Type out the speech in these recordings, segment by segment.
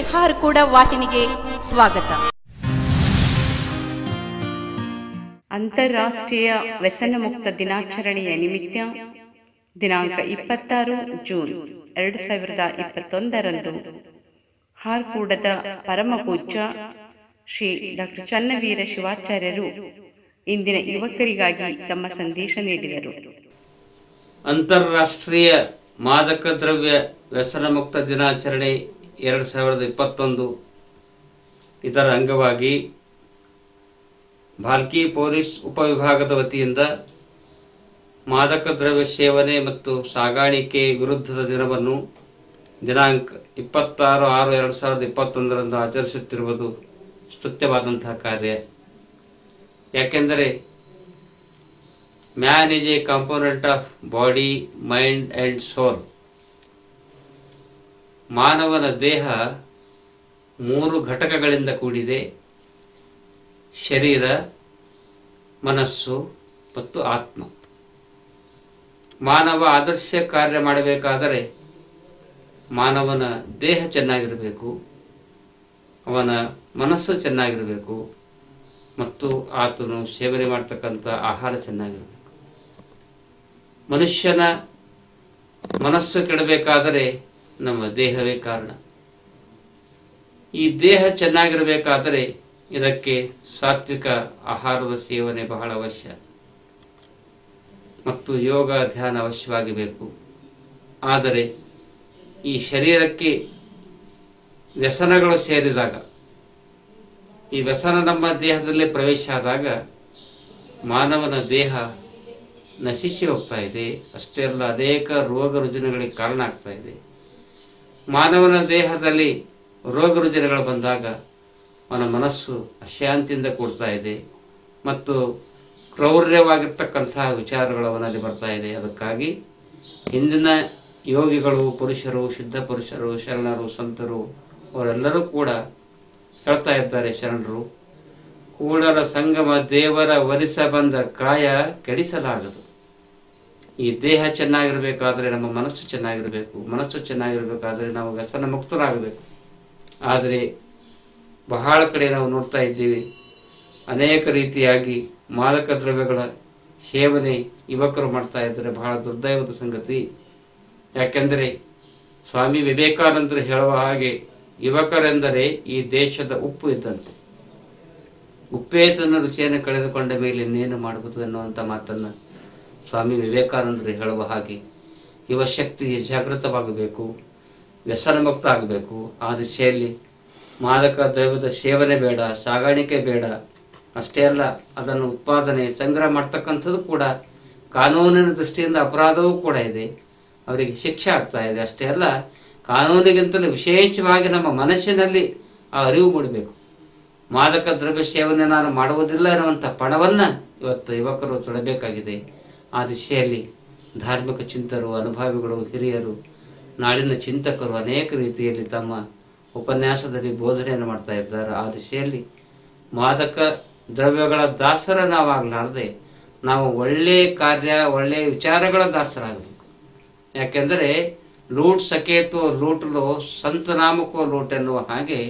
ಹಾರ್ಕೂಡ ವಾಹಿನಿಗೆ ಸ್ವಾಗತ ಅಂತಾರಾಷ್ಟ್ರೀಯ ವ್ಯಸನ ಮುಕ್ತ ದಿನಾಚರಣೆಯ ನಿಮಿತ್ತ ದಿನಾಂಕ ಇಪ್ಪತ್ತಾರು ಜೂನ್ ಎರಡು ಸಾವಿರದ ಇಪ್ಪತ್ತೊಂದರಂದು ಹಾರ್ಕೂಡದ ಪರಮ ಪೂಜ್ಯ ಶ್ರೀ ಡಾಕ್ಟರ್ ಚನ್ನವೀರ ಶಿವಾಚಾರ್ಯರು ಇಂದಿನ ಯುವಕರಿಗಾಗಿ ತಮ್ಮ ಸಂದೇಶ ನೀಡಿದರು ಅಂತಾರಾಷ್ಟ್ರೀಯ ಮಾದಕ ದ್ರವ್ಯ ವ್ಯಸನ ಮುಕ್ತ ದಿನಾಚರಣೆ ಎರಡು ಸಾವಿರದ ಇಪ್ಪತ್ತೊಂದು ಇದರ ಅಂಗವಾಗಿ ಭಾಲ್ಕಿ ಪೊಲೀಸ್ ಉಪವಿಭಾಗದ ವತಿಯಿಂದ ಮಾದಕ ದ್ರವ್ಯ ಸೇವನೆ ಮತ್ತು ಸಾಗಾಣಿಕೆ ವಿರುದ್ಧದ ದಿನವನ್ನು ದಿನಾಂಕ ಇಪ್ಪತ್ತಾರು ಆರು ಎರಡು ಸಾವಿರದ ಇಪ್ಪತ್ತೊಂದರಂದು ಆಚರಿಸುತ್ತಿರುವುದು ಸ್ತುತ್ಯವಾದಂತಹ ಕಾರ್ಯ ಯಾಕೆಂದರೆ man is a component of body mind and soul ಮಾನವನ ದೇಹ ಮೂರು ಘಟಕಗಳಿಂದ ಕೂಡಿದೆ ಶರೀರ ಮನಸ್ಸು ಮತ್ತು ಆತ್ಮ ಮಾನವ ಆದರ್ಶ ಕಾರ್ಯ ಮಾಡಬೇಕಾದರೆ ಮಾನವನ ದೇಹ ಚೆನ್ನಾಗಿರಬೇಕು ಅವನ ಮನಸ್ಸು ಚೆನ್ನಾಗಿರಬೇಕು ಮತ್ತು ಆತನು ಸೇವನೆ ಮಾಡ್ತಕ್ಕಂಥ ಆಹಾರ ಚೆನ್ನಾಗಿರಬೇಕು ಮನುಷ್ಯನ ಮನಸ್ಸು ಕೆಡಬೇಕಾದರೆ ನಮ್ಮ ದೇಹವೇ ಕಾರಣ ಈ ದೇಹ ಚೆನ್ನಾಗಿರಬೇಕಾದರೆ ಇದಕ್ಕೆ ಸಾತ್ವಿಕ ಆಹಾರದ ಸೇವನೆ ಬಹಳ ಅವಶ್ಯ ಮತ್ತು ಯೋಗ ಧ್ಯಾನ ಅವಶ್ಯವಾಗಿ ಬೇಕು ಆದರೆ ಈ ಶರೀರಕ್ಕೆ ವ್ಯಸನಗಳು ಸೇರಿದಾಗ ಈ ವ್ಯಸನ ನಮ್ಮ ದೇಹದಲ್ಲೇ ಪ್ರವೇಶ ಆದಾಗ ಮಾನವನ ದೇಹ ನಶಿಸಿ ಹೋಗ್ತಾ ಇದೆ ಅಷ್ಟೇ ಅಲ್ಲ ಅನೇಕ ರೋಗ ರುಜಿನಗಳಿಗೆ ಕಾರಣ ಆಗ್ತಾ ಇದೆ ಮಾನವನ ದೇಹದಲ್ಲಿ ರೋಗ ರುಜಿನಗಳು ಬಂದಾಗ ಅವನ ಮನಸ್ಸು ಅಶಾಂತಿಯಿಂದ ಕೂಡ್ತಾ ಇದೆ ಮತ್ತು ಕ್ರೌರ್ಯವಾಗಿರ್ತಕ್ಕಂತಹ ವಿಚಾರಗಳು ಅವನಲ್ಲಿ ಬರ್ತಾ ಇದೆ ಅದಕ್ಕಾಗಿ ಹಿಂದಿನ ಯೋಗಿಗಳು ಪುರುಷರು ಸಿದ್ಧ ಪುರುಷರು ಶರಣರು ಸಂತರು ಅವರೆಲ್ಲರೂ ಕೂಡ ಹೇಳ್ತಾ ಇದ್ದಾರೆ ಶರಣರು ಕೂಡಲ ಸಂಗಮ ದೇವರ ವರಿಸ ಬಂದ ಕಾಯ ಕೆಡಿಸಲಾಗದು ಈ ದೇಹ ಚೆನ್ನಾಗಿರಬೇಕಾದ್ರೆ ನಮ್ಮ ಮನಸ್ಸು ಚೆನ್ನಾಗಿರಬೇಕು ಮನಸ್ಸು ಚೆನ್ನಾಗಿರಬೇಕಾದ್ರೆ ನಾವು ವ್ಯಸನ ಮುಕ್ತರಾಗಬೇಕು ಆದರೆ ಬಹಳ ಕಡೆ ನಾವು ನೋಡ್ತಾ ಇದ್ದೀವಿ ಅನೇಕ ರೀತಿಯಾಗಿ ಮಾದಕ ದ್ರವ್ಯಗಳ ಸೇವನೆ ಯುವಕರು ಮಾಡ್ತಾ ಇದ್ದಾರೆ ಬಹಳ ದುರ್ದೈವದ ಸಂಗತಿ ಯಾಕೆಂದರೆ ಸ್ವಾಮಿ ವಿವೇಕಾನಂದರು ಹೇಳುವ ಹಾಗೆ ಯುವಕರೆಂದರೆ ಈ ದೇಶದ ಉಪ್ಪು ಇದ್ದಂತೆ ಉಪ್ಪೇ ತನ್ನ ರುಚಿಯನ್ನು ಕಳೆದುಕೊಂಡ ಮೇಲೆ ಇನ್ನೇನು ಮಾಡುವುದು ಎನ್ನುವಂಥ ಮಾತನ್ನು ಸ್ವಾಮಿ ವಿವೇಕಾನಂದರು ಹೇಳುವ ಹಾಗೆ ಯುವ ಶಕ್ತಿ ಜಾಗೃತವಾಗಬೇಕು ವ್ಯಸನ ಮುಕ್ತ ಆಗಬೇಕು ಆ ದಿಶೆಯಲ್ಲಿ ಮಾದಕ ದ್ರವ್ಯದ ಸೇವನೆ ಬೇಡ ಸಾಗಾಣಿಕೆ ಬೇಡ ಅಷ್ಟೇ ಅಲ್ಲ ಅದನ್ನು ಉತ್ಪಾದನೆ ಸಂಗ್ರಹ ಮಾಡ್ತಕ್ಕಂಥದ್ದು ಕೂಡ ಕಾನೂನಿನ ದೃಷ್ಟಿಯಿಂದ ಅಪರಾಧವೂ ಕೂಡ ಇದೆ ಅವರಿಗೆ ಶಿಕ್ಷೆ ಆಗ್ತಾ ಇದೆ ಅಷ್ಟೇ ಅಲ್ಲ ಕಾನೂನಿಗಿಂತಲೂ ವಿಶೇಷವಾಗಿ ನಮ್ಮ ಮನಸ್ಸಿನಲ್ಲಿ ಆ ಅರಿವು ಮೂಡಬೇಕು ಮಾದಕ ದ್ರವ್ಯ ಸೇವನೆ ನಾನು ಮಾಡುವುದಿಲ್ಲ ಎನ್ನುವಂಥ ಪಣವನ್ನು ಇವತ್ತು ಯುವಕರು ತೊಡಬೇಕಾಗಿದೆ ಆ ದಿಶೆಯಲ್ಲಿ ಧಾರ್ಮಿಕ ಚಿಂತರು ಅನುಭವಿಗಳು ಹಿರಿಯರು ನಾಡಿನ ಚಿಂತಕರು ಅನೇಕ ರೀತಿಯಲ್ಲಿ ತಮ್ಮ ಉಪನ್ಯಾಸದಲ್ಲಿ ಬೋಧನೆಯನ್ನು ಮಾಡ್ತಾ ಇದ್ದಾರೆ ಆ ದಿಶೆಯಲ್ಲಿ ಮಾದಕ ದ್ರವ್ಯಗಳ ದಾಸರ ನಾವಾಗಲಾರದೆ ನಾವು ಒಳ್ಳೆಯ ಕಾರ್ಯ ಒಳ್ಳೆಯ ವಿಚಾರಗಳ ದಾಸರಾಗಬೇಕು ಯಾಕೆಂದರೆ ಲೂಟ್ ಸಕೇತು ಲೂಟಲು ಸಂತ ನಾಮಕೋ ಲೂಟ್ ಎನ್ನುವ ಹಾಗೆ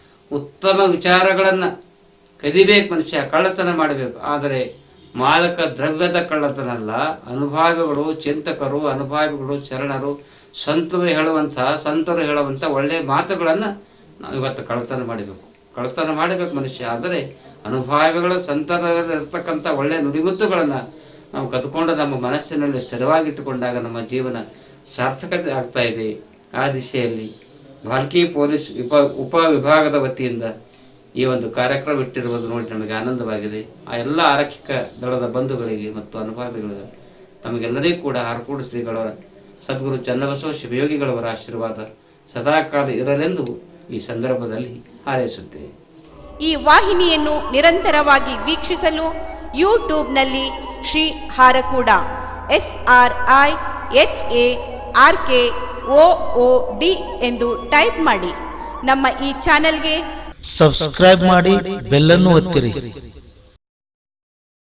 ಉತ್ತಮ ವಿಚಾರಗಳನ್ನು ಕದಿಬೇಕು ಮನುಷ್ಯ ಕಳ್ಳತನ ಮಾಡಬೇಕು ಆದರೆ ಮಾದಕ ದ್ರವ್ಯದ ಕಳ್ಳತನ ಅಲ್ಲ ಅನುಭಾವಿಗಳು ಚಿಂತಕರು ಅನುಭಾವಿಗಳು ಶರಣರು ಸಂತರು ಹೇಳುವಂಥ ಸಂತರು ಹೇಳುವಂಥ ಒಳ್ಳೆಯ ಮಾತುಗಳನ್ನು ನಾವು ಇವತ್ತು ಕಳ್ಳತನ ಮಾಡಬೇಕು ಕಳ್ಳತನ ಮಾಡಬೇಕು ಮನುಷ್ಯ ಆದರೆ ಅನುಭಾವಿಗಳ ಸಂತರಲ್ಲಿ ಇರ್ತಕ್ಕಂಥ ಒಳ್ಳೆಯ ನುಡಿಮುತ್ತುಗಳನ್ನು ನಾವು ಕದ್ಕೊಂಡು ನಮ್ಮ ಮನಸ್ಸಿನಲ್ಲಿ ಸ್ಥಿರವಾಗಿಟ್ಟುಕೊಂಡಾಗ ನಮ್ಮ ಜೀವನ ಸಾರ್ಥಕತೆ ಆಗ್ತಾ ಇದೆ ಆ ದಿಶೆಯಲ್ಲಿ ಭಾಲ್ಕಿ ಪೊಲೀಸ್ ವಿಪ ಉಪ ವಿಭಾಗದ ವತಿಯಿಂದ ಈ ಒಂದು ಕಾರ್ಯಕ್ರಮ ಇಟ್ಟಿರುವುದು ನೋಡಿ ನಮಗೆ ಆನಂದವಾಗಿದೆ ಆ ಎಲ್ಲ ಆರಕ್ಷಕ ದಳದ ಬಂಧುಗಳಿಗೆ ಮತ್ತು ಅನುಭವಿಗಳಿಗೆ ತಮಗೆಲ್ಲರಿಗೂ ಕೂಡ ಆರ್ಕೂಡು ಶ್ರೀಗಳವರ ಸದ್ಗುರು ಚನ್ನಬಸವ ಶಿವಯೋಗಿಗಳವರ ಆಶೀರ್ವಾದ ಸದಾಕಾಲ ಇರಲೆಂದು ಈ ಸಂದರ್ಭದಲ್ಲಿ ಹಾರೈಸುತ್ತೇವೆ ಈ ವಾಹಿನಿಯನ್ನು ನಿರಂತರವಾಗಿ ವೀಕ್ಷಿಸಲು ಯೂಟ್ಯೂಬ್ನಲ್ಲಿ Shri Harakuda S R I H A R K O O D ಎಂದು ಟೈಪ್ ಮಾಡಿ ನಮ್ಮ ಈ ಚಾನೆಲ್ಗೆ ಸಬ್ಸ್ಕ್ರೈಬ್ ಮಾಡಿ ಬೆಲ್ಲನ್ನು ಒತ್ತಿರಿ